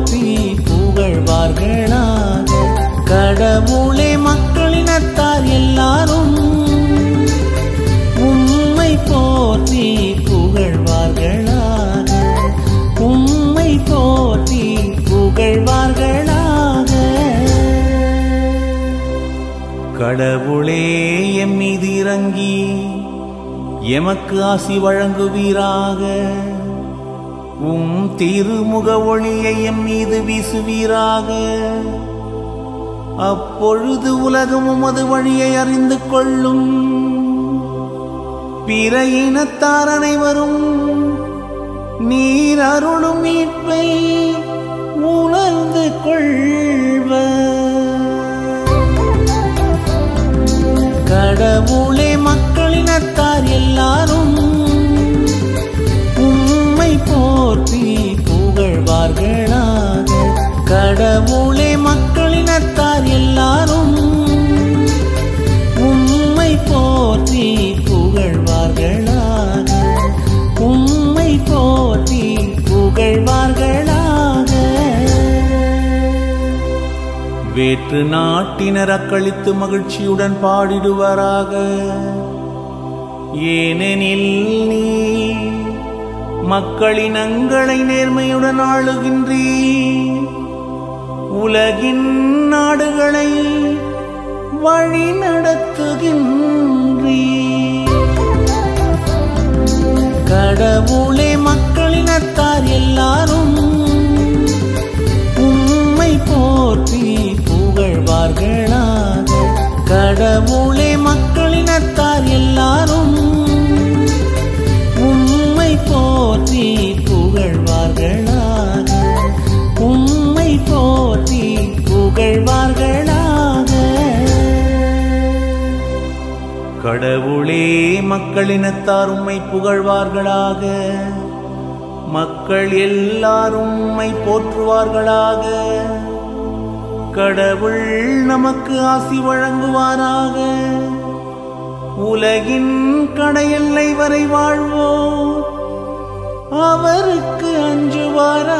போற்றி புகழ்வார்களாக கடவுளே மக்களினத்தார் எல்லாரும் உம்மை போற்றி புகழ்வார்களாக உம்மை போற்றி புகழ்வார்களாக கடவுளே எம் மீது இறங்கி எமக்கு ஆசி வழங்குவீராக உம் திருமுக ஒளியை எம் மீது வீசுவீராக அப்பொழுது உலகம் உமது வழியை அறிந்து கொள்ளும் பிற இனத்தார் அனைவரும் நீர் அருளும் மீட்பை உணர்ந்து கொள்வர் கடவுளே மக்களினத்தார் எல்லாரும் உம்மை போற்றி புகழ்வார்களாக கடவுளே மக்களினத்தார் எல்லாரும் உம்மை போற்றி புகழ்வார்களாக உம்மை போற்றி புகழ்வார்களாக வேற்று நாட்டினர் அக்களித்து மகிழ்ச்சியுடன் பாடிடுவாராக ஏனெனில் நீ மக்களின் அங்களை நேர்மையுடன் ஆளுகின்றீ உலகின் நாடுகளை வழி நடத்துகின்றீ கடவுளே மக்களினத்தார் எல்லாரும் உம்மை போற்றி புகழ்வார்களாக கடவுளே மக்களினத்தார் எல்லாரும் உம்மை போற்றி புகழ்வார்களாக உம்மை போற்றி புகழ்வார்களாக கடவுளே மக்களினத்தார் உம்மை புகழ்வார்களாக மக்கள் எல்லாரும் உம்மை போற்றுவார்களாக கடவுள் நமக்கு ஆசி வழங்குவாராக உலகின் கடையெல்லை வரை வாழ்வோம் அவருக்கு அஞ்சுவாராக